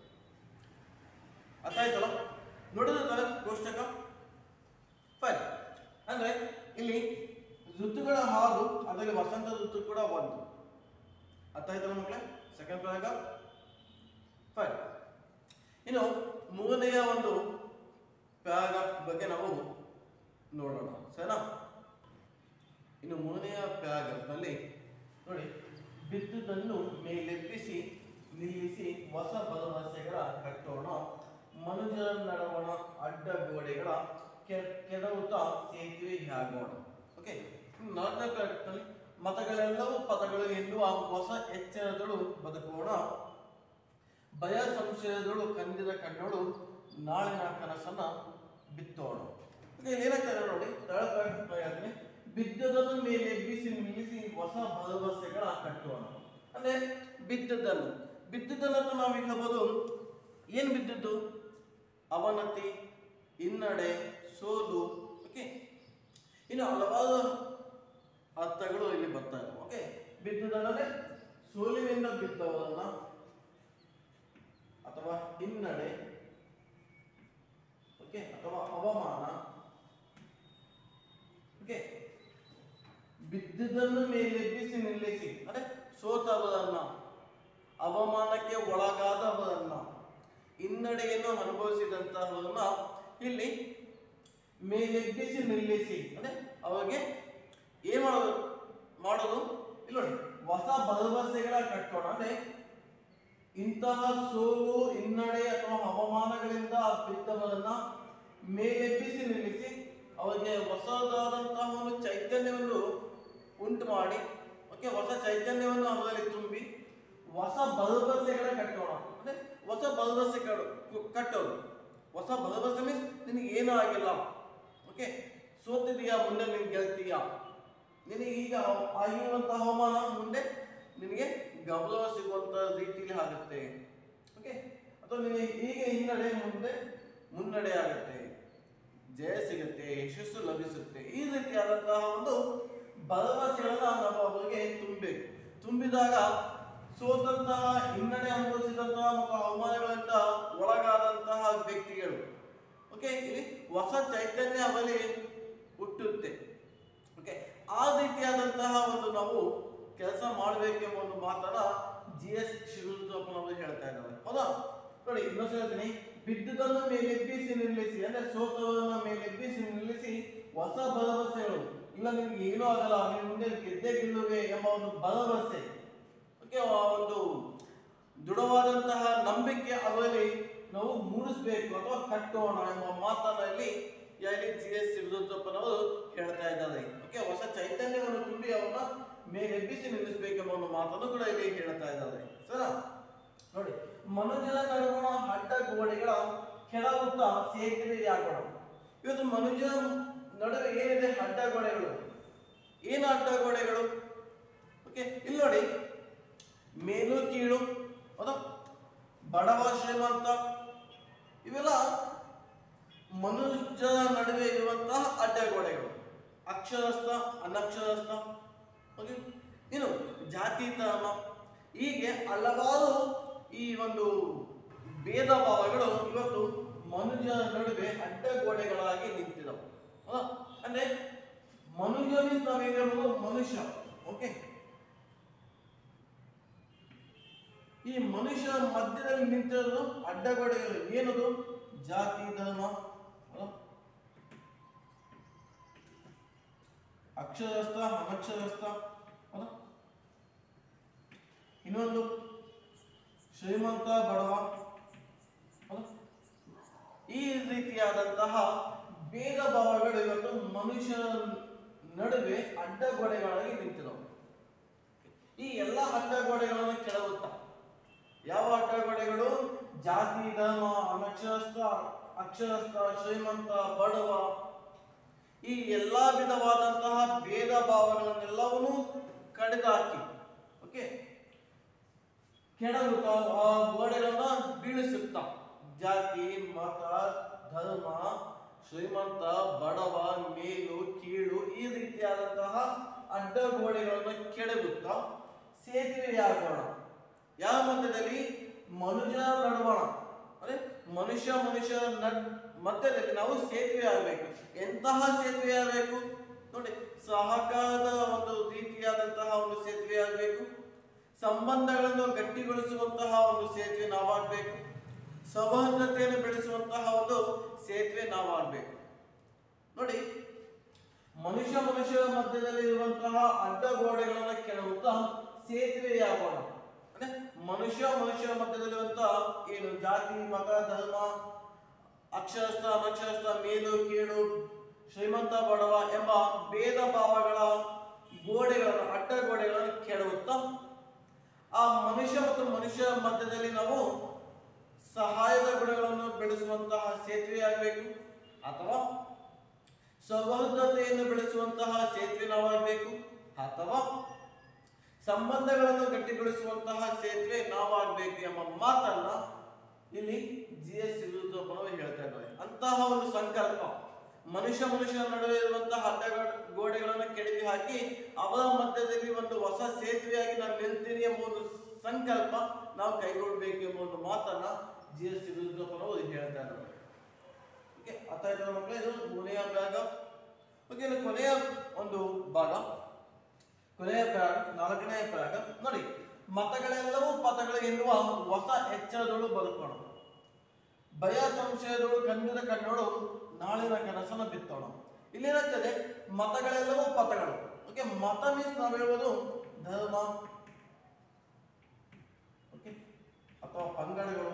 ಅರ್ಥ ಆಯ್ತಲ್ಲ ನೋಡಿದ್ರೆ ಕೋಷ್ಟಕ ಫೈನ್ ಅಂದ್ರೆ ಇಲ್ಲಿ ಋತುಗಳ ಹಾರು ಅದರಲ್ಲಿ ವಸಂತ ಋತು ಕೂಡ ಒಂದು ಅರ್ಥ ಆಯ್ತಲ್ಲ ಮಕ್ಕಳೇ ಸೆಕೆಂಡ್ ಪ್ರಯೋಗ ಫೈನ್ ಇನ್ನು ಮೂರನೆಯ ಒಂದು ಪ್ಯಾರಾಗ್ರಾಫ್ ಬಗ್ಗೆ ನಾವು ನೋಡೋಣ ಸರಿನಾ ಇನ್ನು ಮೂರನೆಯ ಪ್ಯಾರಾಗ್ರಾಫ್ನಲ್ಲಿ ನೋಡಿ ಬಿದ್ದುದನ್ನು ಮೇಲೆಬ್ಬಿಸಿ ನಿಲ್ಲಿಸಿ ಹೊಸ ಭರವಸೆಗಳ ಕಟ್ಟೋಣ ಮನುಜರ ನಡವಣ ಅಡ್ಡ ಗೋಡೆಗಳ ಕೆ- ಕೆಡವುತ್ತಾ ಸೇತುವೆ ಆಗೋಣ ಓಕೆ ನಾಲ್ಕನೇ ಪ್ಯಾರಾಗ್ರಾಫ್ನಲ್ಲಿ ಮತಗಳೆಲ್ಲವೂ ಪದಗಳು ಎನ್ನುವ ಹೊಸ ಎಚ್ಚರದಳು ಬದುಕೋಣ ಭಯ ಸಂಶಯದಳು ಕಂದಿದ ಕಣ್ಣಳು ನಾಳಿನ ಕನಸನ್ನ ಬಿತ್ತೋಣ ಇಲ್ಲಿ ಏನಾಗ್ತದೆ ನೋಡಿ ತಳಪಾಗಿ ಬಿದ್ದದನ್ನು ಮೇಲೆ ಎಬ್ಬಿಸಿ ನಿಲ್ಲಿಸಿ ಹೊಸ ಭರವಸೆಗಳ ಕಟ್ಟೋಣ ಅಂದ್ರೆ ಬಿದ್ದದ್ದನ್ನು ಬಿದ್ದದ್ದನ್ನು ಅಂತ ನಾವು ಹೇಳ್ಬೋದು ಏನು ಬಿದ್ದದ್ದು ಅವನತಿ ಹಿನ್ನಡೆ ಸೋಲು ಓಕೆ ಇನ್ನು ಹಲವಾರು ಅರ್ಥಗಳು ಇಲ್ಲಿ ಬರ್ತಾ ಇವೆ ಓಕೆ ಬಿದ್ದುದಲ್ಲದೆ ಸೋಲಿನಿಂದ ಬಿದ್ದವರನ್ನ ಅಥವಾ ಹಿನ್ನಡೆ ಓಕೆ ಅಥವಾ ಅವಮಾನ ಓಕೆ ಬಿದ್ದುದನ್ನು ಮೇಲೆಬ್ಬಿಸಿ ನಿಲ್ಲಿಸಿ ಅಂದ್ರೆ ಸೋತವರನ್ನ ಅವಮಾನಕ್ಕೆ ಒಳಗಾದವರನ್ನ ಹಿನ್ನಡೆಯನ್ನು ಅನುಭವಿಸಿದಂತಹವರನ್ನ ಇಲ್ಲಿ ಮೇಲೆಬ್ಬಿಸಿ ನಿಲ್ಲಿಸಿ ಅಂದ್ರೆ ಅವಾಗೆ ಏನ್ ಮಾಡೋದು ಮಾಡೋದು ಇಲ್ಲ ನೋಡಿ ಹೊಸ ಭರವಸೆಗಳ ಕಟ್ಟೋಣ ಅಂದ್ರೆ ಇಂತಹ ಸೋಲು ಹಿನ್ನಡೆ ಅಥವಾ ಅವಮಾನಗಳಿಂದ ಬಿದ್ದವರನ್ನ ಮೇಲೆಬ್ಬಿಸಿ ನಿಲ್ಲಿಸಿ ಅವರಿಗೆ ಹೊಸದಾದಂತಹ ಒಂದು ಚೈತನ್ಯವನ್ನು ಉಂಟು ಮಾಡಿ ಓಕೆ ಹೊಸ ಚೈತನ್ಯವನ್ನು ಅವರಲ್ಲಿ ತುಂಬಿ ಹೊಸ ಭರವಸೆಗಳ ಕಟ್ಟೋಣ ಅಂದ್ರೆ ಹೊಸ ಭರವಸೆಗಳು ಕು- ಕಟ್ಟೋದು ಹೊಸ ಭರವಸೆ ಮೀನ್ಸ್ ನಿನಗೆ ಏನೂ ಆಗಿಲ್ಲ ಓಕೆ ಸೋತಿದೀಯಾ ಮುಂದೆ ನೀನು ಗೆಲ್ತೀಯಾ ನಿನಗೆ ಈಗ ಆಗಿರುವಂತಹ ಹವಾಮಾನ ಮುಂದೆ ನಿನಗೆ ಗೌರವ ಸಿಗುವಂತ ರೀತಿಯಲ್ಲಿ ಆಗುತ್ತೆ ಓಕೆ ಅಥವಾ ನಿನಗೆ ಈಗ ಹಿನ್ನಡೆ ಮುಂದೆ ಮುನ್ನಡೆ ಆಗುತ್ತೆ ಜಯ ಸಿಗುತ್ತೆ ಯಶಸ್ಸು ಲಭಿಸುತ್ತೆ ಈ ರೀತಿಯಾದಂತಹ ಒಂದು ಭರವಸೆಗಳನ್ನ ನಾವು ಅವರಿಗೆ ತುಂಬಬೇಕು ತುಂಬಿದಾಗ ಸೋತಂತಹ ಹಿನ್ನಡೆ ಅನುಭವಿಸಿದಂತಹ ಮತ್ತು ಅವಮಾನಗಳಿಂದ ಒಳಗಾದಂತಹ ವ್ಯಕ್ತಿಗಳು ಓಕೆ ಇಲ್ಲಿ ಹೊಸ ಚೈತನ್ಯ ಅವರಲ್ಲಿ ಹುಟ್ಟುತ್ತೆ ಓಕೆ ಆ ರೀತಿಯಾದಂತಹ ಒಂದು ನಾವು ಕೆಲಸ ಮಾಡಬೇಕೆಂಬ ಒಂದು ಮಾತನ್ನ ಜಿ ಎಸ್ ಶಿವರುದ್ರಪ್ಪನವರು ಹೇಳ್ತಾ ಇದ್ದಾರೆ ಹೌದಾ ನೋಡಿ ಇನ್ನೊಂದು ಹೇಳ್ತೀನಿ ಬಿದ್ದುದನ್ನು ಮೇಲೆಬ್ಬಿಸಿ ನಿಲ್ಲಿಸಿ ಅಂದ್ರೆ ಸೋತವರನ್ನ ಮೇಲೆಬ್ಬಿಸಿ ನಿಲ್ಲಿಸಿ ಹೊಸ ಭರವಸೆಗಳು ಇಲ್ಲ ನಿಮ್ಗೆ ಏನೂ ಆಗಲ್ಲ ನೀನು ಮುಂದೆ ಗೆದ್ದೇ ಗೆಲ್ಲುವೆ ಎಂಬ ಒಂದು ಭರವಸೆ ಓಕೆ ಆ ಒಂದು ದೃಢವಾದಂತಹ ನಂಬಿಕೆ ಅವರಲ್ಲಿ ನಾವು ಮೂಡಿಸ್ಬೇಕು ಅಥವಾ ಕಟ್ಟೋಣ ಎಂಬ ಮಾತನ್ನ ಇಲ್ಲಿ ಇಲ್ಲಿ ಜಿ ಎಸ್ ಶಿವರುದ್ರಪ್ಪನವರು ಹೇಳ್ತಾ ಇದ್ದಾರೆ ಓಕೆ ಹೊಸ ಚೈತನ್ಯವನ್ನು ತುಂಬಿ ಅವನ್ನ ಮೇಲೆಬ್ಬಿಸಿ ನಿಲ್ಲಿಸಬೇಕೆಂಬ ಒಂದು ಮಾತನ್ನು ಕೂಡ ಇಲ್ಲಿ ಹೇಳ್ತಾ ಇದ್ದಾರೆ ಸರ ನೋಡಿ ಮನುಜನ ನಡುವಣ ಅಡ್ಡ ಗೋಡೆಗಳ ಕೆಳಗುತ್ತ ಸೇತುವೆಯಾಗೋಣ ಇವತ್ತು ಮನುಜನ ನಡುವೆ ಏನಿದೆ ಅಡ್ಡ ಗೋಡೆಗಳು ಏನು ಅಡ್ಡ ಗೋಡೆಗಳು ಓಕೆ ಇಲ್ಲಿ ನೋಡಿ ಮೇಲು ಕೀಳು ಹೌದಾ ಬಡವ ಶ್ರೀಮಂತ ಇವೆಲ್ಲ ಮನುಷ್ಯರ ನಡುವೆ ಇರುವಂತಹ ಅಡ್ಡಗೋಡೆಗಳು ಅಕ್ಷರಸ್ಥ ಅನಕ್ಷರಸ್ಥ ಓಕೆ ಇನ್ನು ಜಾತಿ ಧರ್ಮ ಹೀಗೆ ಹಲವಾರು ಈ ಒಂದು ಭೇದ ಭಾವಗಳು ಇವತ್ತು ಮನುಷ್ಯರ ನಡುವೆ ಅಡ್ಡಗೋಡೆಗಳಾಗಿ ನಿಂತಿದವು ಹೌದಾ? ಅಂದ್ರೆ ಮನುಷ್ಯ ಮೀನ್ಸ್ ನಾವೇನು ಹೇಳ್ಬೋದು ಮನುಷ್ಯ ಓಕೆ ಈ ಮನುಷ್ಯರ ಮಧ್ಯದಲ್ಲಿ ನಿಂತಿರೋದು ಅಡ್ಡಗೋಡೆಗಳು ಏನದು ಜಾತಿ ಧರ್ಮ ಹೌದಾ? ಅಕ್ಷರಸ್ಥ ಅನಕ್ಷರಸ್ಥ ಹೌದಾ? ಇನ್ನೊಂದು ಶ್ರೀಮಂತ ಬಡವ ಹೌದಾ? ಈ ರೀತಿಯಾದಂತಹ ಭೇದ ಭಾವಗಳು ಇವತ್ತು ಮನುಷ್ಯರ ನಡುವೆ ಅಡ್ಡಗೋಡೆಗಳಾಗಿ ನಿಂತಿದವು ಈ ಎಲ್ಲ ಅಡ್ಡಗೋಡೆಗಳನ್ನು ಕೆಳಗುತ್ತಾ ಯಾವ ಅಡ್ಡಗೋಡೆಗಳು ಜಾತಿ ಧರ್ಮ ಅನಕ್ಷರಸ್ಥ ಅಕ್ಷರಸ್ಥ ಶ್ರೀಮಂತ ಬಡವ ಈ ಎಲ್ಲಾ ವಿಧವಾದಂತಹ ಭೇದ ಭಾವಗಳನ್ನೆಲ್ಲವನ್ನೂ ಕಡಿದಾಕಿ ಓಕೆ ಕೆಡಗುತ್ತಾ ಆ ಗೋಡೆಗಳನ್ನ ಬೀಳಿಸುತ್ತಾ ಜಾತಿ ಮತ ಧರ್ಮ ಶ್ರೀಮಂತ ಬಡವ ಮೇಲು ಕೀಳು ಈ ರೀತಿಯಾದಂತಹ ಅಡ್ಡಗೋಡೆಗಳನ್ನು ಕೆಡಗುತ್ತಾ ಸೇತುವೆಯಾಗೋಣ ಯಾವ ಮಧ್ಯದಲ್ಲಿ ಮನುಷ್ಯ ನಡುವಣ ಅಂದ್ರೆ ಮನುಷ್ಯ ಮನುಷ್ಯ ನಡ್ ಮಧ್ಯದಲ್ಲಿ ನಾವು ಸೇತುವೆ ಆಗಬೇಕು ಎಂತಹ ಸೇತುವೆ ಆಗಬೇಕು ನೋಡಿ ಸಹಕಾರದ ಒಂದು ರೀತಿಯಾದಂತಹ ಒಂದು ಸೇತುವೆ ಆಗಬೇಕು ಸಂಬಂಧಗಳನ್ನು ಗಟ್ಟಿಗೊಳಿಸುವಂತಹ ಒಂದು ಸೇತುವೆ ನಾವಾಗಬೇಕು ಸೌಹಾರ್ದತೆಯನ್ನು ಬೆಳೆಸುವಂತಹ ಒಂದು ಸೇತುವೆ ನಾವಾಗಬೇಕು ನೋಡಿ ಮನುಷ್ಯ ಮನುಷ್ಯರ ಮಧ್ಯದಲ್ಲಿ ಇರುವಂತಹ ಅಡ್ಡಗೋಡೆಗಳನ್ನ ಕೆಳಗುತ್ತಾ ಸೇತುವೆಯಾಗೋಣ ಅಂದ್ರೆ ಮನುಷ್ಯ ಮನುಷ್ಯರ ಮಧ್ಯದಲ್ಲಿರುವಂತಹ ಏನು ಜಾತಿ ಮತ ಧರ್ಮ ಅಕ್ಷರಸ್ಥ ಅನಕ್ಷರಸ್ಥ ಮೇಲು ಕೀಳು ಶ್ರೀಮಂತ ಬಡವ ಎಂಬ ಭೇದ ಭಾವಗಳ ಗೋಡೆಗಳನ್ನು ಅಡ್ಡಗೋಡೆಗಳನ್ನು ಕೆಡವುತ್ತಾ ಆ ಮನುಷ್ಯ ಮತ್ತು ಮನುಷ್ಯರ ಮಧ್ಯದಲ್ಲಿ ನಾವು ಸಹಾಯದ ಗುಣಗಳನ್ನು ಬೆಳೆಸುವಂತಹ ಸೇತುವೆ ಆಗಬೇಕು ಅಥವಾ ಸೌಹಾರ್ದತೆಯನ್ನು ಬೆಳೆಸುವಂತಹ ಸೇತುವೆ ನಾವಾಗಬೇಕು ಅಥವಾ ಸಂಬಂಧಗಳನ್ನು ಗಟ್ಟಿಗೊಳಿಸುವಂತಹ ಸೇತುವೆ ನಾವಾಗಬೇಕು ಎಂಬ ಮಾತನ್ನ ಇಲ್ಲಿ ಜಿ ಎಸ್ ಯಡಿಯೂರಪ್ಪನವರು ಹೇಳ್ತಾ ಇದ್ದಾರೆ ಅಂತಹ ಒಂದು ಸಂಕಲ್ಪ ಮನುಷ್ಯ ಮನುಷ್ಯರ ನಡುವೆ ಇರುವಂತಹ ಅಡ್ಡ ಗೋಡೆಗಳನ್ನು ಕೆಡವಿ ಹಾಕಿ ಅವರ ಮಧ್ಯದಲ್ಲಿ ಒಂದು ಹೊಸ ಸೇತುವೆಯಾಗಿ ನಾನು ನಿಲ್ತೀನಿ ಎಂಬ ಒಂದು ಸಂಕಲ್ಪ ನಾವು ಕೈಗೊಳ್ಳಬೇಕು ಎಂಬ ಒಂದು ಮಾತನ್ನ ಜಿ ಎಸ್ ಯಡಿಯೂರಪ್ಪನವರು ಹೇಳ್ತಾ ಇದ್ದಾರೆ ಓಕೆ ಅರ್ಥ ಆಯ್ತಾ ಮಕ್ಕಳೇ ಇದು ಮೂರನೆಯ ಭಾಗ ಓಕೆ ಇನ್ನು ಕೊನೆಯ ಒಂದು ಭಾಗ ಕೊನೆಯ ಪ್ಯಾರಾಗ್ರಾಫ್ ನಾಲ್ಕನೆಯ ಪ್ಯಾರಾಗ್ರಾಫ್ ನೋಡಿ ಮತಗಳೆಲ್ಲವೂ ಪಥಗಳು ಎನ್ನುವ ಹೊಸ ಎಚ್ಚರದಳು ಬದುಕೋಣ ಭಯ ಸಂಶಯದಳು ಕಣ್ಣಿನ ಕಣ್ಣೋಡು ನಾಳಿನ ಕನಸನ್ನು ಬಿತ್ತೋಣ ಇಲ್ಲೇನಾಗ್ತದೆ ಮತಗಳೆಲ್ಲವೂ ಪಥಗಳು ಓಕೆ ಮತ ಮೀನ್ಸ್ ನಾವು ಹೇಳುವುದು ಧರ್ಮ ಓಕೆ ಅಥವಾ ಪಂಗಡಗಳು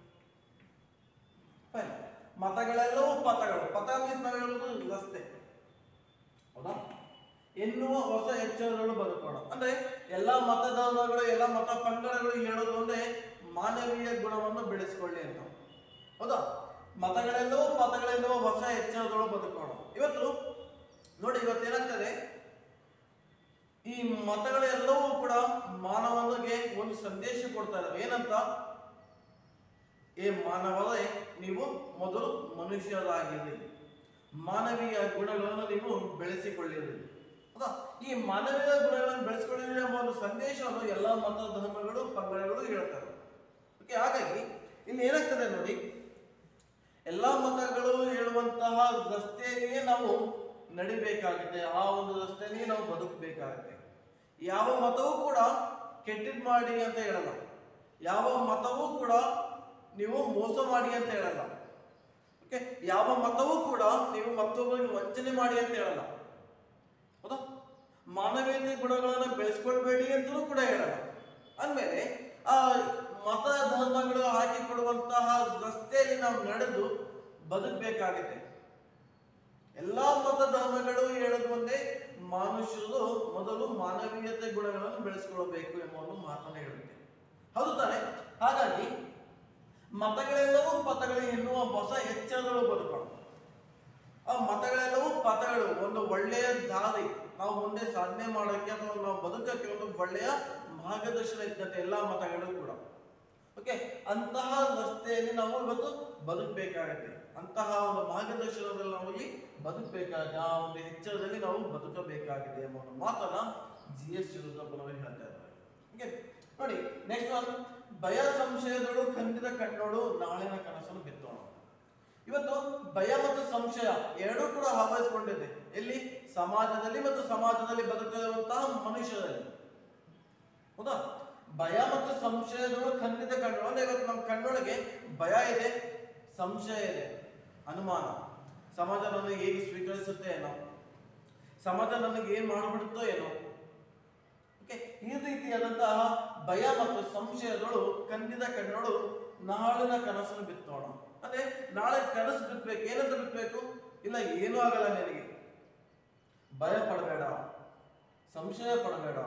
ಫೈನ್ ಮತಗಳೆಲ್ಲವೂ ಪಥಗಳು ಪಥ ಮೀನ್ಸ್ ನಾವು ಹೇಳುವುದು ರಸ್ತೆ ಹೌದಾ ಎನ್ನುವ ಹೊಸ ಎಚ್ಚರಗಳು ಬದುಕೋಣ ಅಂದ್ರೆ ಎಲ್ಲಾ ಮತದಾರಗಳು ಎಲ್ಲ ಮತ ಪಂಗಡಗಳು ಹೇಳೋದು ಅಂದ್ರೆ ಮಾನವೀಯ ಗುಣವನ್ನು ಬೆಳೆಸಿಕೊಳ್ಳಿ ಅಂತ ಹೌದಾ ಮತಗಳೆಲ್ಲವೂ ಪಥಗಳೆಲ್ಲವೂ ಹೊಸ ಎಚ್ಚರಗಳು ಬದುಕೋಣ ಇವತ್ತು ನೋಡಿ ಇವತ್ತೇನಾಗ್ತದೆ ಈ ಮತಗಳೆಲ್ಲವೂ ಕೂಡ ಮಾನವನಿಗೆ ಒಂದು ಸಂದೇಶ ಕೊಡ್ತಾ ಇದಾವೆ ಏನಂತ ಏ ಮಾನವರೇ ನೀವು ಮೊದಲು ಮನುಷ್ಯರಾಗಿರಿ ಮಾನವೀಯ ಗುಣಗಳನ್ನು ನೀವು ಬೆಳೆಸಿಕೊಳ್ಳಿರಿ ಹೌದಾ ಈ ಮಾನವೀಯ ಗುಣಗಳನ್ನು ಬೆಳೆಸಿಕೊಳ್ಳಿರಿ ಎಂಬ ಒಂದು ಸಂದೇಶವನ್ನು ಎಲ್ಲ ಮತ ಧರ್ಮಗಳು ಪಂಗಡಗಳು ಹೇಳ್ತಾರೆ ಓಕೆ ಹಾಗಾಗಿ ಇಲ್ಲಿ ಏನಾಗ್ತದೆ ನೋಡಿ ಎಲ್ಲ ಮತಗಳು ಹೇಳುವಂತಹ ರಸ್ತೆಯಲ್ಲಿಯೇ ನಾವು ನಡಿಬೇಕಾಗುತ್ತೆ ಆ ಒಂದು ರಸ್ತೆಯಲ್ಲಿಯೇ ನಾವು ಬದುಕಬೇಕಾಗುತ್ತೆ ಯಾವ ಮತವೂ ಕೂಡ ಕೆಟ್ಟದ್ ಮಾಡಿ ಅಂತ ಹೇಳಲ್ಲ ಯಾವ ಮತವೂ ಕೂಡ ನೀವು ಮೋಸ ಮಾಡಿ ಅಂತ ಹೇಳಲ್ಲ ಓಕೆ ಯಾವ ಮತವೂ ಕೂಡ ನೀವು ಮತ್ತೊಬ್ಬರಿಗೆ ವಂಚನೆ ಮಾಡಿ ಅಂತ ಹೇಳಲ್ಲ ಹೌದಾ ಮಾನವೀಯತೆ ಗುಣಗಳನ್ನು ಬೆಳೆಸ್ಕೊಳ್ಬೇಡಿ ಅಂತಲೂ ಕೂಡ ಹೇಳಲ್ಲ ಅಂದಮೇಲೆ ಆ ಮತ ಧರ್ಮಗಳು ಹಾಕಿಕೊಡುವಂತಹ ರಸ್ತೆಯಲ್ಲಿ ನಾವು ನಡೆದು ಬದುಕಬೇಕಾಗಿದೆ ಎಲ್ಲಾ ಮತ ಧರ್ಮಗಳು ಹೇಳೋದು ಒಂದೇ ಮನುಷ್ಯರು ಮೊದಲು ಮಾನವೀಯತೆ ಗುಣಗಳನ್ನು ಬೆಳೆಸ್ಕೊಳ್ಬೇಕು ಎಂಬ ಒಂದು ಮಾತನ್ನು ಹೇಳುತ್ತೆ ಹೌದು ತಾನೆ ಹಾಗಾಗಿ ಮತಗಳೆಲ್ಲವೂ ಪಥಗಳು ಎನ್ನುವ ಹೊಸ ಎಚ್ಚರಗಳು ಬದುಕೋಣ ಆ ಮತಗಳೆಲ್ಲವೂ ಪಥಗಳು ಒಂದು ಒಳ್ಳೆಯ ದಾರಿ ನಾವು ಮುಂದೆ ಸಾಧನೆ ಮಾಡೋಕ್ಕೆ ಅಥವಾ ನಾವು ಬದುಕಕ್ಕೆ ಒಂದು ಒಳ್ಳೆಯ ಮಾರ್ಗದರ್ಶನ ಇದ್ದಂತೆ ಎಲ್ಲಾ ಮತಗಳು ಕೂಡ ಓಕೆ ಅಂತಹ ರಸ್ತೆಯಲ್ಲಿ ನಾವು ಇವತ್ತು ಬದುಕಬೇಕಾಗತ್ತೆ ಅಂತಹ ಒಂದು ಮಾರ್ಗದರ್ಶನದಲ್ಲಿ ನಾವು ಇಲ್ಲಿ ಬದುಕಬೇಕಾಗಿದೆ ಆ ಒಂದು ಎಚ್ಚರದಲ್ಲಿ ನಾವು ಬದುಕಬೇಕಾಗಿದೆ ಎಂಬ ಒಂದು ಮಾತನ್ನ ಜಿ ಎಸ್ ಯಡಿಯೂರಪ್ಪನವರು ಹೇಳ್ತಾ ಇದ್ದಾರೆ ಓಕೆ ನೋಡಿ ನೆಕ್ಸ್ಟ್ ಒನ್ ಭಯ ಸಂಶಯದಳು ಖಂಡಿತ ಕಣ್ಣೋಡು ನಾಳಿನ ಕನಸನ್ನು ಬಿತ್ತೋಣ ಇವತ್ತು ಭಯ ಮತ್ತು ಸಂಶಯ ಎರಡೂ ಕೂಡ ಆವರಿಸಿಕೊಂಡಿದೆ ಎಲ್ಲಿ ಸಮಾಜದಲ್ಲಿ ಮತ್ತು ಸಮಾಜದಲ್ಲಿ ಬದುಕಿರುವಂತಹ ಮನುಷ್ಯರಲ್ಲಿ ಹೌದಾ ಭಯ ಮತ್ತು ಸಂಶಯದಳು ಖಂಡಿತ ಕಣ್ಣು ಅಂದ್ರೆ ಇವತ್ತು ನಮ್ಮ ಕಣ್ಣೊಳಗೆ ಭಯ ಇದೆ ಸಂಶಯ ಇದೆ ಅನುಮಾನ ಸಮಾಜ ನನಗೆ ಹೇಗೆ ಸ್ವೀಕರಿಸುತ್ತೆ ಏನೋ ಸಮಾಜ ನನಗೆ ಏನ್ ಮಾಡಿಬಿಡುತ್ತೋ ಏನೋ ಓಕೆ ಈ ರೀತಿಯಾದಂತಹ ಭಯ ಮತ್ತು ಸಂಶಯಗಳು ಖಂಡಿತ ಕಣ್ಣೋಳು ನಾಳಿನ ಕನಸನ್ನು ಬಿತ್ತೋಣ ಅಂದ್ರೆ ನಾಳೆ ಕನಸು ಬಿತ್ತಬೇಕು ಏನಂತ ಬಿತ್ತಬೇಕು ಇಲ್ಲ ಏನೂ ಆಗಲ್ಲ ನಿನಗೆ ಭಯ ಪಡಬೇಡ ಸಂಶಯ ಪಡಬೇಡ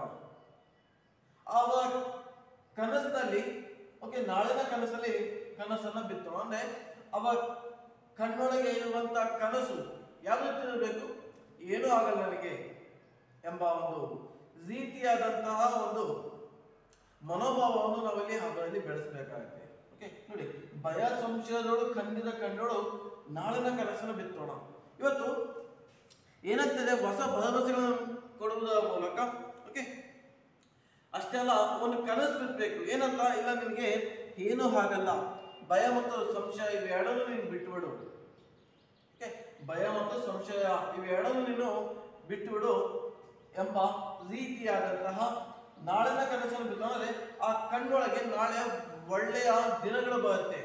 ಆವ ಕನಸಿನಲ್ಲಿ ಓಕೆ ನಾಳಿನ ಕನಸಲ್ಲಿ ಕನಸನ್ನ ಬಿತ್ತೋಣ ಅಂದ್ರೆ ಅವ ಕಣ್ಣೊಳಗೆ ಇರುವಂತ ಕನಸು ಯಾವ ರೀತಿ ಇರಬೇಕು ಏನೂ ಆಗಲ್ಲ ನನಗೆ ಎಂಬ ಒಂದು ರೀತಿಯಾದಂತಹ ಒಂದು ಮನೋಭಾವವನ್ನು ನಾವಲ್ಲಿ ಅವರಲ್ಲಿ ಬೆಳೆಸಬೇಕಾಗುತ್ತೆ ಓಕೆ ನೋಡಿ ಭಯ ಸಂಶಯದೋಳು ಖಂಡಿತ ಕಂಡೋಳು ನಾಳಿನ ಕನಸನ್ನು ಬಿತ್ತೋಣ ಇವತ್ತು ಏನಾಗ್ತದೆ ಹೊಸ ಭರವಸೆಗಳನ್ನು ಕೊಡುವುದರ ಮೂಲಕ ಓಕೆ ಅಷ್ಟೇ ಅಲ್ಲ ಒಂದು ಕನಸು ಬಿತ್ತಬೇಕು ಏನಂತ ಇಲ್ಲ ನಿನಗೆ ಏನೂ ಆಗಲ್ಲ ಭಯ ಮತ್ತು ಸಂಶಯ ಇವೆರಡನ್ನು ನೀನು ಬಿಟ್ಟುಬಿಡು ಓಕೆ ಭಯ ಮತ್ತು ಸಂಶಯ ಇವೆರಡನ್ನು ನೀನು ಬಿಟ್ಟುಬಿಡು ಎಂಬ ರೀತಿಯಾದಂತಹ ನಾಳಿನ ಕನಸನ್ನು ಬಿಟ್ಟು ಅಂದ್ರೆ ಆ ಕಣ್ಣೊಳಗೆ ನಾಳೆ ಒಳ್ಳೆಯ ದಿನಗಳು ಬರುತ್ತೆ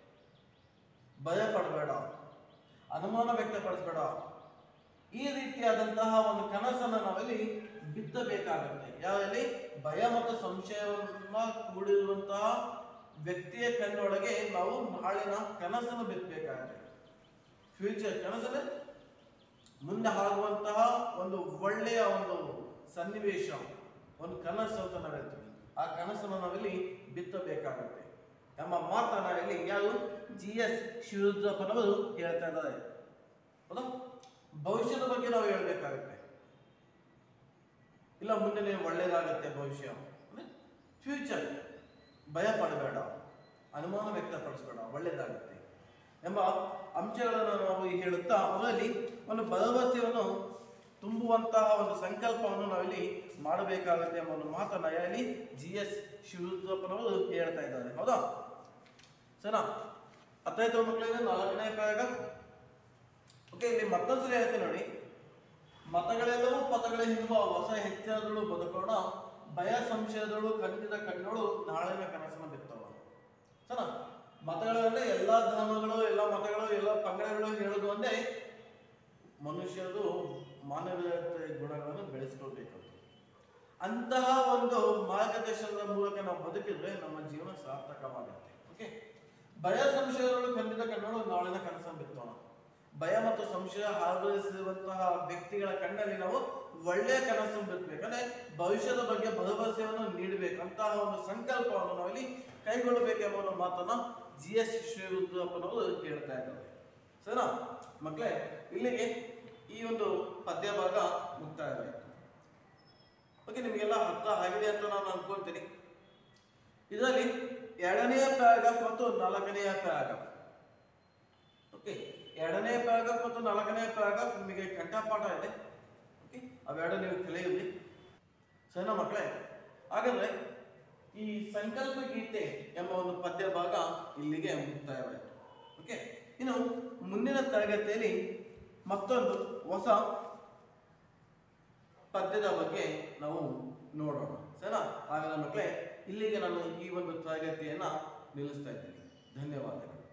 ಭಯ ಪಡಬೇಡ ಅನುಮಾನ ವ್ಯಕ್ತಪಡಿಸಬೇಡ ಈ ರೀತಿಯಾದಂತಹ ಒಂದು ಕನಸನ್ನು ನಾವಲ್ಲಿ ಬಿತ್ತಬೇಕಾಗುತ್ತೆ ಯಾವಲ್ಲಿ ಭಯ ಮತ್ತು ಸಂಶಯವನ್ನ ಕೂಡಿರುವಂತಹ ವ್ಯಕ್ತಿಯ ಕಣ್ಣೊಳಗೆ ನಾವು ನಾಳಿನ ಕನಸನ್ನು ಬಿತ್ತಬೇಕಾಗುತ್ತೆ ಫ್ಯೂಚರ್ ಕನಸಲ್ಲಿ ಮುಂದೆ ಆಗುವಂತಹ ಒಂದು ಒಳ್ಳೆಯ ಒಂದು ಸನ್ನಿವೇಶ ಒಂದು ಕನಸು ಅಂತ ನಾವು ಹೇಳ್ತೀವಿ ಆ ಕನಸನ್ನು ನಾವಿಲ್ಲಿ ಬಿತ್ತಬೇಕಾಗುತ್ತೆ ಎಂಬ ಮಾತನ್ನ ಇಲ್ಲಿ ಯಾರು ಜಿ ಎಸ್ ಶಿವರುದ್ರಪ್ಪನವರು ಹೇಳ್ತಾ ಇದ್ದಾರೆ ಹೌದಾ ಭವಿಷ್ಯದ ಬಗ್ಗೆ ನಾವು ಹೇಳ್ಬೇಕಾಗುತ್ತೆ ಇಲ್ಲ ಮುಂದೆ ನೀವು ಒಳ್ಳೇದಾಗತ್ತೆ ಭವಿಷ್ಯ ಫ್ಯೂಚರ್ ಭಯ ಪಡಬೇಡ ಅನುಮಾನ ವ್ಯಕ್ತಪಡಿಸಬೇಡ ಒಳ್ಳೇದಾಗುತ್ತೆ ಎಂಬ ಅಂಶಗಳನ್ನು ನಾವು ಹೇಳುತ್ತಾ ಅವರಲ್ಲಿ ಒಂದು ಭರವಸೆಯನ್ನು ತುಂಬುವಂತಹ ಒಂದು ಸಂಕಲ್ಪವನ್ನು ನಾವಿಲ್ಲಿ ಮಾಡಬೇಕಾಗುತ್ತೆ ಎಂಬ ಒಂದು ಮಾತನ್ನ ಇಲ್ಲಿ ಜಿ ಎಸ್ ಶಿವರುದ್ರಪ್ಪನವರು ಹೇಳ್ತಾ ಇದ್ದಾರೆ ಹೌದಾ ಸರಿನಾ ಅರ್ಥ ಆಯ್ತು ಮಕ್ಕಳಿಗೆ ನಾಲ್ಕನೇ ಪ್ರಯೋಗ ಓಕೆ ಇಲ್ಲಿ ಮತ್ತೊಂದ್ಸರಿ ಹೇಳ್ತೀನಿ ನೋಡಿ ಮತಗಳೆಲ್ಲವೂ ಪದಗಳ ಹಿಂದುವ ಹೊಸ ಹೆಚ್ಚಳದಳು ಬದುಕೋಣ ಭಯ ಸಂಶಯದಳು ಕಂದಿದ ಕಣ್ಣುಗಳು ನಾಳಿನ ಕನಸನ್ನ ಬಿತ್ತವ ಸರ ಮತಗಳಲ್ಲೇ ಎಲ್ಲಾ ಧರ್ಮಗಳು ಎಲ್ಲ ಮತಗಳು ಎಲ್ಲ ಪಂಗಡಗಳು ಹೇಳೋದು ಅಂದ್ರೆ ಮನುಷ್ಯರು ಮಾನವೀಯತೆ ಗುಣಗಳನ್ನು ಬೆಳೆಸ್ಕೊಳ್ಬೇಕಂತ ಅಂತಹ ಒಂದು ಮಾರ್ಗದರ್ಶನದ ಮೂಲಕ ನಾವು ಬದುಕಿದ್ರೆ ನಮ್ಮ ಜೀವನ ಸಾರ್ಥಕವಾಗುತ್ತೆ ಓಕೆ ಭಯ ಸಂಶಯಗಳು ಖಂಡಿತ ಕಣ್ಣುಗಳು ನಾಳಿನ ಕನಸನ್ನು ಬಿತ್ತೋಣ ಭಯ ಮತ್ತು ಸಂಶಯ ಆವರಿಸಿರುವಂತಹ ವ್ಯಕ್ತಿಗಳ ಕಣ್ಣಲ್ಲಿ ನಾವು ಒಳ್ಳೆಯ ಕನಸನ್ನು ಬಿತ್ತಬೇಕಂದ್ರೆ ಭವಿಷ್ಯದ ಬಗ್ಗೆ ಭರವಸೆಯನ್ನು ನೀಡಬೇಕು ಅಂತಹ ಒಂದು ಸಂಕಲ್ಪವನ್ನು ನಾವಿಲ್ಲಿ ಕೈಗೊಳ್ಳಬೇಕೆಂಬ ಒಂದು ಮಾತನ್ನ ಜಿ ಎಸ್ ಶ್ರೀರುದ್ರಪ್ಪನವರು ಹೇಳ್ತಾ ಇದ್ದಾರೆ ಸರಿನಾ ಮಕ್ಕಳೇ ಇಲ್ಲಿಗೆ ಈ ಒಂದು ಪದ್ಯ ಭಾಗ ಮುಕ್ತಾಯವಾಯಿತು ಓಕೆ ನಿಮಗೆಲ್ಲ ಅರ್ಥ ಆಗಿದೆ ಅಂತ ನಾನು ಅನ್ಕೊಳ್ತೀನಿ ಇದರಲ್ಲಿ ಎರಡನೆಯ ಪ್ಯಾರಾಗ್ರಾಫ್ ಮತ್ತು ನಾಲ್ಕನೆಯ ಪ್ಯಾರಾಗ್ರಾಫ್ ಓಕೆ ಎರಡನೇ ಪ್ಯಾರಾಗ್ರಾಫ್ ಮತ್ತು ನಾಲ್ಕನೇ ಪ್ಯಾರಾಗ್ರಾಫ್ ನಿಮಗೆ ಕಂಠಪಾಠ ಇದೆ ಓಕೆ ಅವೆರಡು ನೀವು ಕಲಿಯಿರಿ ಸರಿನಾ ಮಕ್ಕಳೇ ಹಾಗಾದ್ರೆ ಈ ಸಂಕಲ್ಪ ಗೀತೆ ಎಂಬ ಒಂದು ಪದ್ಯ ಭಾಗ ಇಲ್ಲಿಗೆ ಮುಕ್ತಾಯವಾಯಿತು ಓಕೆ ಇನ್ನು ಮುಂದಿನ ತರಗತಿಯಲ್ಲಿ ಮತ್ತೊಂದು ಹೊಸ ಪದ್ಯದ ಬಗ್ಗೆ ನಾವು ನೋಡೋಣ ಸರಿನಾ ಹಾಗಾದ್ರೆ ಮಕ್ಕಳೇ ಇಲ್ಲಿಗೆ ನಾನು ಈ ಒಂದು ತರಗತಿಯನ್ನ ನಿಲ್ಲಿಸ್ತಾ ಇದ್ದೀನಿ ಧನ್ಯವಾದಗಳು